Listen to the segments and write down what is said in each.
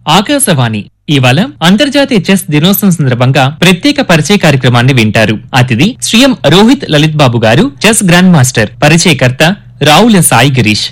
ఆకాశవాణి ఇవాళ అంతర్జాతీయ చెస్ దినోత్సవం సందర్భంగా ప్రత్యేక పరిచయ కార్యక్రమాన్ని వింటారు అతిథి శ్రీఎం రోహిత్ లలిత్ బాబు గారు చెస్ గ్రాండ్ మాస్టర్ పరిచయకర్త రావుల సాయి గిరీష్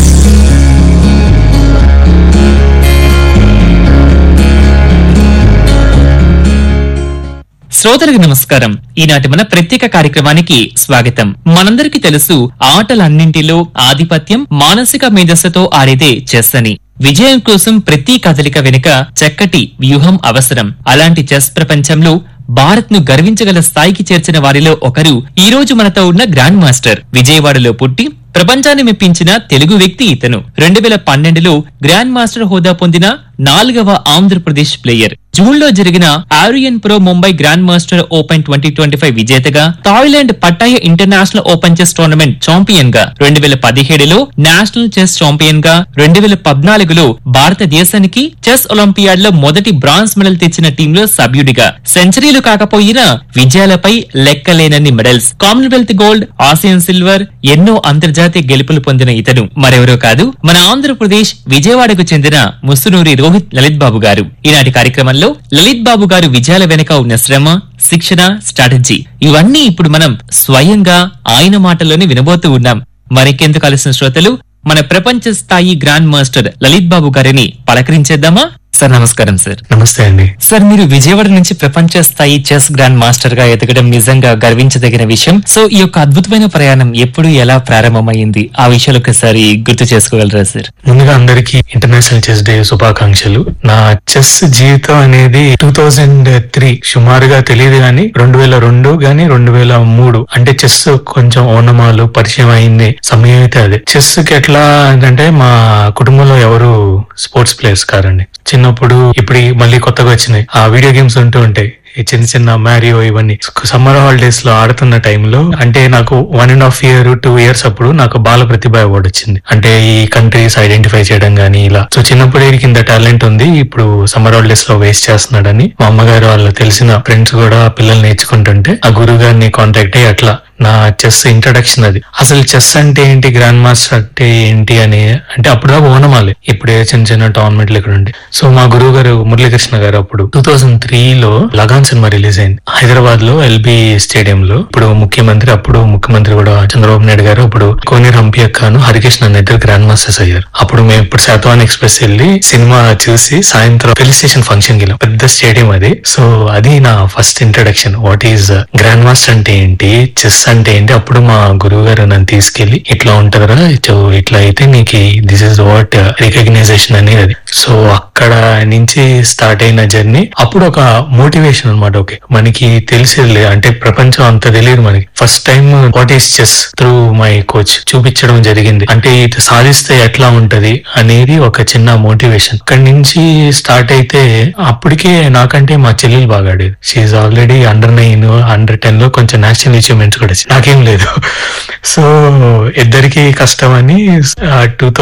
శ్రోతలకు నమస్కారం ఈనాటి మన ప్రత్యేక కార్యక్రమానికి స్వాగతం మనందరికీ తెలుసు ఆటలన్నింటిలో ఆధిపత్యం మానసిక మేధస్సుతో ఆడేదే చెస్ అని విజయం కోసం ప్రతి కదలిక వెనుక చక్కటి వ్యూహం అవసరం అలాంటి చెస్ ప్రపంచంలో భారత్ ను గర్వించగల స్థాయికి చేర్చిన వారిలో ఒకరు ఈ రోజు మనతో ఉన్న గ్రాండ్ మాస్టర్ విజయవాడలో పుట్టి ప్రపంచాన్ని మెప్పించిన తెలుగు వ్యక్తి ఇతను రెండు వేల పన్నెండులో గ్రాండ్ మాస్టర్ హోదా పొందిన నాలుగవ ఆంధ్రప్రదేశ్ ప్లేయర్ జూన్ లో జరిగిన Aryan pro Mumbai grand master open twenty twenty five విజేతగా Thailand Pattaya international open chess tournament champion గా రెండు వేల పదిహేడులో నేషనల్ చెస్ ఛాంపియన్ గా రెండు వేల పద్నాలుగులో భారతదేశానికి చెస్ ఒలింపియాడ్ లో మొదటి బ్రాంజ్ మెడల్ తెచ్చిన టీంలో సభ్యుడిగా సెంచరీలు కాకపోయినా విజయాలపై లెక్కలేనన్ని medals Commonwealth gold Asian silver ఎన్నో అంతర్జాతీయ గెలుపులు పొందిన ఇతను మరెవరో కాదు మన ఆంధ్రప్రదేశ్ విజయవాడకు చెందిన ముసునూరి రోహిత్ లలిత్ బాబు గారు ఈనాటి కార్యక్రమంలో లలిత్ బాబు గారు విజయాల వెనుక ఉన్న శ్రమ శిక్షణ స్ట్రాటజీ ఇవన్నీ ఇప్పుడు మనం స్వయంగా ఆయన మాటల్లోనే వినబోతూ ఉన్నాం మరికెందుకు కలిసిన శ్రోతలు మన ప్రపంచ స్థాయి గ్రాండ్ మాస్టర్ లలిత్ బాబు గారిని పలకరించేద్దామా సార్ నమస్కారం సార్ నమస్తే అండి సార్ మీరు విజయవాడ నుంచి ప్రపంచ స్థాయి చెస్ గ్రాండ్ మాస్టర్ గా ఎదగడం నిజంగా గర్వించదగిన విషయం సో ఈ యొక్క అద్భుతమైన ప్రయాణం ఎప్పుడు ఎలా ప్రారంభమైంది ఆ విషయాలు ఒకసారి గుర్తు చేసుకోగలరా సార్ ముందుగా అందరికి ఇంటర్నేషనల్ చెస్ డే శుభాకాంక్షలు నా చెస్ జీవితం అనేది టూ థౌజండ్ త్రీ సుమారుగా తెలియదు గాని రెండు వేల రెండు గాని రెండు వేల మూడు అంటే చెస్ కొంచెం ఓనమాలు పరిచయం అయింది సమయం అయితే అదే చెస్ కి ఎట్లా అంటే మా కుటుంబంలో ఎవరు స్పోర్ట్స్ ప్లేయర్స్ కారండి చిన్నప్పుడు ఇప్పుడు ఈ మళ్ళీ కొత్తగా వచ్చినాయి ఆ వీడియో గేమ్స్ ఉంటూ ఉంటాయి ఈ చిన్న చిన్న మ్యారియో ఇవన్నీ సమ్మర్ హాలిడేస్ లో ఆడుతున్న టైంలో అంటే నాకు one and half year two years అప్పుడు నాకు బాల ప్రతిభ అవార్డు వచ్చింది అంటే ఈ కంట్రీస్ ఐడెంటిఫై చేయడం గానీ ఇలా సో చిన్నప్పుడు వీడికి ఇంత టాలెంట్ ఉంది ఇప్పుడు సమ్మర్ హాలిడేస్ లో వేస్ట్ చేస్తున్నాడని మా అమ్మగారు వాళ్ళు తెలిసిన ఫ్రెండ్స్ కూడా పిల్లలు నేర్చుకుంటుంటే ఆ గురువు గారిని కాంటాక్ట్ అయ్యి అట్లా నా చెస్ ఇంట్రడక్షన్ అది అసలు చెస్ అంటే ఏంటి గ్రాండ్ మాస్టర్ అంటే ఏంటి అని అంటే అప్పుడు దాకా ఓనమాలి ఇప్పుడే చిన్న చిన్న టోర్నమెంట్లు ఇక్కడ ఉండే సో మా గురువు గారు మురళీకృష్ణ గారు అప్పుడు టూ థౌసండ్ త్రీ లో లగాన్ సినిమా రిలీజ్ అయింది హైదరాబాద్ లో ఎల్బి స్టేడియం లో ఇప్పుడు ముఖ్యమంత్రి అప్పుడు ముఖ్యమంత్రి కూడా చంద్రబాబు నాయుడు గారు అప్పుడు కోనేరు హంపి అక్కను హరికృష్ణ అన్న ఇద్దరు గ్రాండ్ మాస్టర్స్ అయ్యారు అప్పుడు మేము ఇప్పుడు శాతవాన్ ఎక్స్ప్రెస్ వెళ్ళి సినిమా చూసి సాయంత్రం పెళ్లి స్టేషన్ ఫంక్షన్ కి వెళ్ళాం పెద్ద స్టేడియం అది సో అది నా first introduction what is grand master అంటే ఏంటి చెస్ అంటే ఏంటి అప్పుడు మా గురువు గారు నన్ను తీసుకెళ్లి ఇట్లా ఉంటదరా సో ఇట్లా అయితే నీకు దిస్ ఇస్ వాట్ రికగ్నైజేషన్ అనేది అది సో అక్కడ నుంచి స్టార్ట్ అయిన జర్నీ అప్పుడు ఒక మోటివేషన్ అన్నమాట ఓకే మనకి తెలిసేది అంటే ప్రపంచం అంత తెలియదు మనకి first time what is chess through my coach చూపించడం జరిగింది అంటే ఇది సాధిస్తే ఎట్లా ఉంటది అనేది ఒక చిన్న మోటివేషన్ అక్కడి నుంచి స్టార్ట్ అయితే అప్పటికే నాకంటే మా చెల్లెలు బాగా ఆడేది she already under nine under ten లో కొంచెం నేషనల్ అచీవ్మెంట్స్ కూడా వచ్చినాయి. నాకేం లేదు సో ఇద్దరికి కష్టం అని టూ